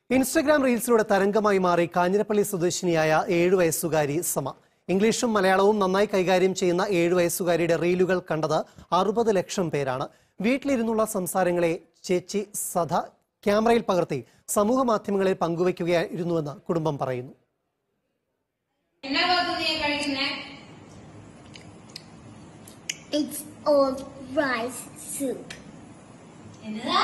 Instagram റീൽസിലൂടെ തരംഗമായി മാറി കാഞ്ഞിരപ്പള്ളി സ്വദേശിനിയായ ഏഴു വയസ്സുകാരി സമ ഇംഗ്ലീഷും മലയാളവും നന്നായി കൈകാര്യം ചെയ്യുന്ന ഏഴു വയസ്സുകാരിയുടെ റീലുകൾ കണ്ടത് അറുപത് ലക്ഷം പേരാണ് വീട്ടിലിരുന്നുള്ള സംസാരങ്ങളെ ചേച്ചി സധ ക്യാമറയിൽ പകർത്തി സമൂഹ മാധ്യമങ്ങളിൽ പങ്കുവയ്ക്കുകയായിരുന്നുവെന്ന് കുടുംബം പറയുന്നു എന്നാ ഭാഗത്ത് നീ കഴിക്കുന്നേ It's old rice soup. എന്നതാ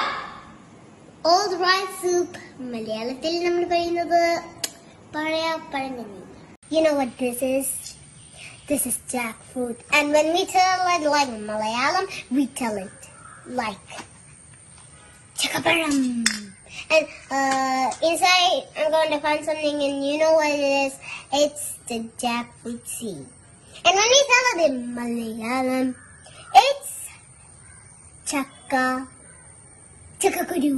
Old rice soup. മലയാളത്തിൽ നമ്മൾ പറയുന്നത് പഴയ പഴങ്കഞ്ഞി You know what this is? This is jackfruit. And when we tell it like Malayalam, we tell it like chakaparam. And uh, inside, I'm going to find something, and you know what it is? It's the jackfruit seed. And when we tell it in Malayalam, it's chaka chakakuru.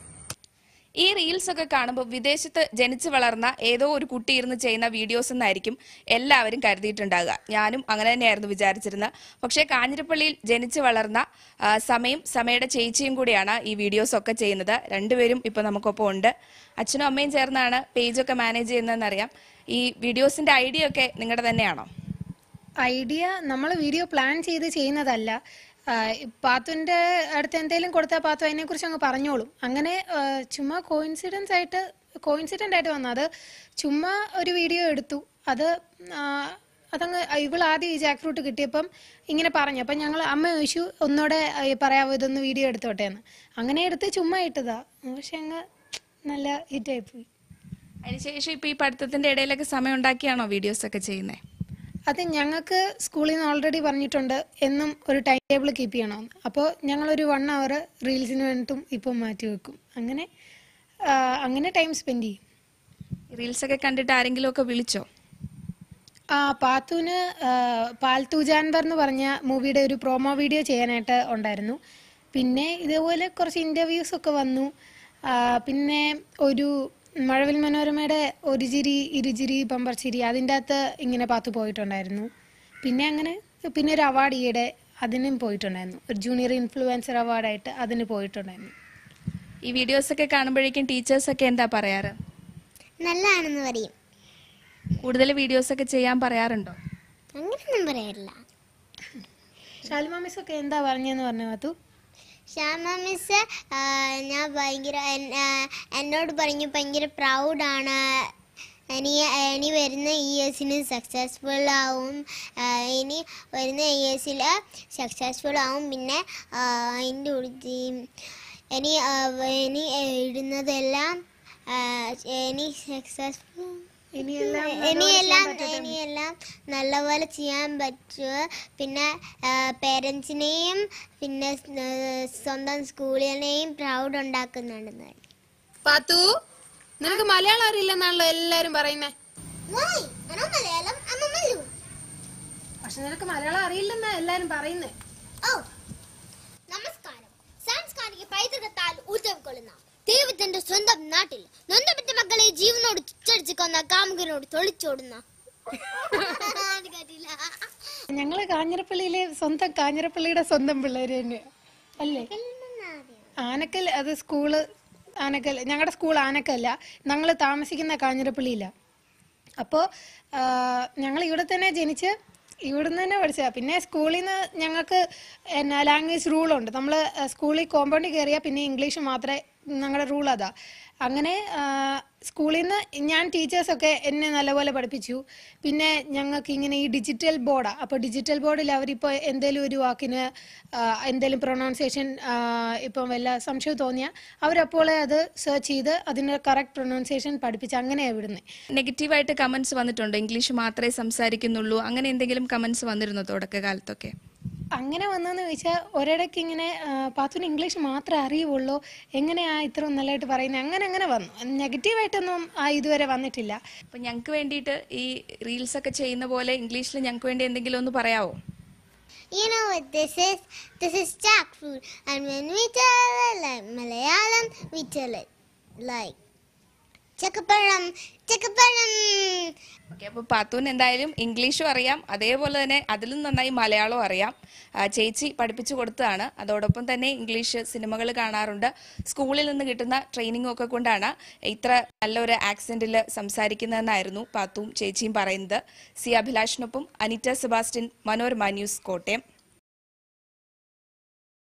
ഈ reels ഒക്കെ കാണുമ്പോൾ വിദേശത്ത് ജനിച്ചു വളർന്ന ഏതോ ഒരു കുട്ടി ഇരുന്ന് ചെയ്യുന്ന വീഡിയോസ് എന്നായിരിക്കും എല്ലാവരും കരുതിയിട്ടുണ്ടാകുക ഞാനും അങ്ങനെ തന്നെയായിരുന്നു വിചാരിച്ചിരുന്നത് പക്ഷേ കാഞ്ഞിരപ്പള്ളിയിൽ ജനിച്ചു വളർന്ന ആ, സമയും സമയുടെ ചേച്ചിയും കൂടിയാണ് ഈ വീഡിയോസ് ഒക്കെ ചെയ്യുന്നത് രണ്ടുപേരും ഇപ്പൊ നമുക്കൊപ്പം ഉണ്ട് അച്ഛനും അമ്മയും ചേർന്നാണ് പേജൊക്കെ മാനേജ് ചെയ്യുന്നതെന്നറിയാം ഈ വീഡിയോസിന്റെ ഐഡിയ ഒക്കെ നിങ്ങളുടെ തന്നെയാണോ ഐഡിയ നമ്മൾ വീഡിയോ പ്ലാൻ ചെയ്ത് ചെയ്യുന്നതല്ല പാത്തുവിന്റെ അടുത്ത് എന്തെങ്കിലും കൊടുത്താൽ പാത്തു അതിനെ കുറിച്ച് അങ്ങ് പറഞ്ഞോളും അങ്ങനെ ആ, ചുമ്മാ കോയിൻസിഡൻസ് ആയിട്ട് കോയിൻസിഡന്റ് ആയിട്ട് വന്നു അത് ചുമ്മാ ഒരു വീഡിയോ എടുത്തു അത് ആ, അതങ്ങ് ഇവൾ ആദ്യം ഈ ജാക്ക് ഫ്രൂട്ട് കിട്ടിയപ്പം ഇങ്ങനെ പറഞ്ഞു അപ്പം ഞങ്ങൾ അമ്മ ചോദിച്ചു ഒന്നുകൂടെ ആ, പറയാവോ ഇതൊന്ന് വീഡിയോ എടുത്തോട്ടെ എന്ന് അങ്ങനെ എടുത്ത് ചുമ്മാ ഇട്ടതാ പക്ഷെ അങ്ങ് നല്ല ഹിറ്റായി പോയി അതിനുശേഷം ഇപ്പൊ ഈ പഠിത്തത്തിന്റെ ഇടയിലൊക്കെ സമയം ഉണ്ടാക്കിയാണോ വീഡിയോസ് ഒക്കെ ചെയ്യുന്നത് അത് ഞങ്ങൾക്ക് സ്കൂളിൽ നിന്ന് ഓൾറെഡി പറഞ്ഞിട്ടുണ്ട് എന്നും ഒരു ടൈം ടേബിൾ കീപ്പ് ചെയ്യണമെന്ന് അപ്പോൾ ഞങ്ങളൊരു വൺ അവർ റീൽസിന് വേണ്ടിയിട്ടും ഇപ്പം മാറ്റി വെക്കും അങ്ങനെ ആ, അങ്ങനെ ടൈം സ്പെൻഡ് ചെയ്യും റീൽസ് ഒക്കെ കണ്ടിട്ട് ആരെങ്കിലും ഒക്കെ വിളിച്ചോ ആ പാത്തുവിന് ആ, പാൽത്തു ജാൻവർ എന്ന് പറഞ്ഞ മൂവിയുടെ ഒരു പ്രോമോ വീഡിയോ ചെയ്യാനായിട്ട് ഉണ്ടായിരുന്നു പിന്നെ ഇതേപോലെ കുറച്ച് ഇൻ്റർവ്യൂസ് ഒക്കെ വന്നു ആ, പിന്നെ ഒരു മഴവിൽ മനോരമയുടെ ഒരു ചിരി ഇരുചിരി പമ്പർ ചിരി അതിൻ്റെ അകത്ത് ഇങ്ങനെ പാത്തു പോയിട്ടുണ്ടായിരുന്നു പിന്നെ അങ്ങനെ പിന്നെ ഒരു അവാർഡ് ഈയിടെ അതിനും പോയിട്ടുണ്ടായിരുന്നു ഒരു ജൂനിയർ ഇൻഫ്ലുവൻസർ അവാർഡായിട്ട് അതിന് പോയിട്ടുണ്ടായിരുന്നു ഈ വീഡിയോസ് ഒക്കെ കാണുമ്പോഴേക്കും ടീച്ചേഴ്സ് ഒക്കെ എന്താ പറയാറ് നല്ലതാണെന്ന് പറയും കൂടുതൽ വീഡിയോസ് ഒക്കെ ചെയ്യാൻ പറയാറുണ്ടോ അങ്ങനെയൊന്നും പറയാറില്ല ഷാലിമ മിസ് ഒക്കെ എന്താ പറഞ്ഞതെന്ന് പറഞ്ഞു പാത്തു ശ്യാമ മിസ് ആ, ഞാൻ ഭയങ്കര എൻ- ആ, എന്നോട് പറഞ്ഞു ഭയങ്കര പ്രൗഡാണ് ഇനി ഇനി വരുന്ന ഇയേഴ്സിന് സക്സസ്ഫുൾ ആവും ആ, ഇനി വരുന്ന ഇയേഴ്സിൽ സക്സസ്ഫുൾ ആവും പിന്നെ ആ, അതിൻ്റെ ഉടുത്തി ഇനി ആ, ഇനി എഴുതുന്നതെല്ലാം ആ, ഇനി സക്സസ്ഫുൾ ഇനിയെല്ലാം ഇനിയെല്ലാം ഇനിയെല്ലാം നല്ലപോലെ ചെയ്യാൻ പറ്റുക പിന്നെ പേരൻസിനെയും പിന്നെ ആ, സ്വന്തം സ്കൂളിനെയും പ്രൗഡ് ഉണ്ടാക്കുന്നുണ്ടെന്ന് പാത്തു നിനക്ക് മലയാളം അറിയില്ലെന്നാണല്ലോ എല്ലാരും പറയുന്നേ മലയാളം അമ്മ മല്ലു പക്ഷെ നിനക്ക് മലയാളം അറിയില്ലെന്നാ എല്ലാരും പറയുന്നേ ഓ നമസ്കാരം സാംസ്കാരിക പൈതൃകത്താൽ ഊർജ്ജം കൊള്ളുന്ന ദൈവത്തിന്റെ സ്വന്തം നാട്ടിൽ നൊന്തപ്പെട്ട മക്കളെ ജീവനോട് ചുറ്റടിച്ച് കൊന്ന കാമുകനോട് തൊളിച്ചോടുന്ന അത് കേട്ടില്ല. ഞങ്ങള് കാഞ്ഞിരപ്പള്ളിയിലെ സ്വന്തം കാഞ്ഞിരപ്പള്ളിയുടെ സ്വന്തം പിള്ളേര് തന്നെ അല്ലേ ആനക്കൽ അത് സ്കൂള് ആനക്കൽ ഞങ്ങളുടെ സ്കൂൾ ആനക്കല്ല ഞങ്ങൾ താമസിക്കുന്ന കാഞ്ഞിരപ്പള്ളിയില്ല അപ്പോൾ ഞങ്ങൾ ഇവിടെ തന്നെ ജനിച്ച് ഇവിടുന്ന് തന്നെ പഠിച്ചതാ പിന്നെ സ്കൂളിൽ നിന്ന് ഞങ്ങൾക്ക് എന്നാ ലാംഗ്വേജ് റൂളുണ്ട് നമ്മൾ സ്കൂളിൽ കോമ്പൗണ്ടിൽ കയറിയാൽ പിന്നെ ഇംഗ്ലീഷ് മാത്രമേ ഞങ്ങളുടെ റൂൾ അതാ അങ്ങനെ ആ, സ്കൂളിൽ നിന്ന് ഞാൻ ടീച്ചേഴ്സൊക്കെ എന്നെ നല്ലപോലെ പഠിപ്പിച്ചു പിന്നെ ഞങ്ങൾക്ക് ഇങ്ങനെ ഈ ഡിജിറ്റൽ ബോർഡാണ് അപ്പോൾ ഡിജിറ്റൽ ബോർഡിൽ അവരിപ്പോൾ എന്തെങ്കിലും ഒരു വാക്കിന് ആ, എന്തെങ്കിലും പ്രൊണൗൺസിയേഷൻ ഇപ്പം വല്ല സംശയം തോന്നിയാൽ അവരപ്പോൾ അത് സെർച്ച് ചെയ്ത് അതിന് കറക്റ്റ് പ്രൊണൗൺസിയേഷൻ പഠിപ്പിച്ച് അങ്ങനെയാണ് വിടുന്നത് നെഗറ്റീവായിട്ട് കമന്റ്സ് വന്നിട്ടുണ്ടോ ഇംഗ്ലീഷ് മാത്രമേ സംസാരിക്കുന്നുള്ളൂ അങ്ങനെ എന്തെങ്കിലും കമന്റ്സ് വന്നിരുന്നോ തുടക്കകാലത്തൊക്കെ അങ്ങനെ വന്നെന്ന് ചോദിച്ചാൽ ഒരിടയ്ക്ക് ഇങ്ങനെ ആ, പാത്തുന് ഇംഗ്ലീഷ് മാത്രമേ അറിയുള്ളൂ എങ്ങനെയാ ഇത്ര നല്ലതായിട്ട് പറയുന്നത് അങ്ങനെ അങ്ങനെ വന്നു നെഗറ്റീവായിട്ടൊന്നും ആ ഇതുവരെ വന്നിട്ടില്ല അപ്പൊ ഞങ്ങൾക്ക് വേണ്ടിയിട്ട് ഈ റീൽസ് ഒക്കെ ചെയ്യുന്ന പോലെ ഇംഗ്ലീഷിൽ ഞങ്ങൾക്ക് വേണ്ടി എന്തെങ്കിലും ഒന്ന് പറയാവോ You know what this is? This is jackfruit. And when we tell it like Malayalam, we tell it like ചക്കപ്പഴം ചക്കപ്പഴം ഓക്കെ അപ്പോൾ പാത്തൂന് എന്തായാലും ഇംഗ്ലീഷും അറിയാം അതേപോലെ തന്നെ അതിലും നന്നായി മലയാളവും അറിയാം ആ, ചേച്ചി പഠിപ്പിച്ചു കൊടുത്തതാണ് അതോടൊപ്പം തന്നെ ഇംഗ്ലീഷ് സിനിമകൾ കാണാറുണ്ട് സ്കൂളിൽ നിന്ന് കിട്ടുന്ന ട്രെയിനിങ്ങും ഒക്കെ കൊണ്ടാണ് ഇത്ര നല്ലൊരു ആക്സെന്റിൽ സംസാരിക്കുന്നതെന്നായിരുന്നു പാത്തുവും ചേച്ചിയും പറയുന്നത് സി അഭിലാഷിനൊപ്പം അനിറ്റ സെബാസ്റ്റ്യൻ മനോരമ ന്യൂസ് കോട്ടയം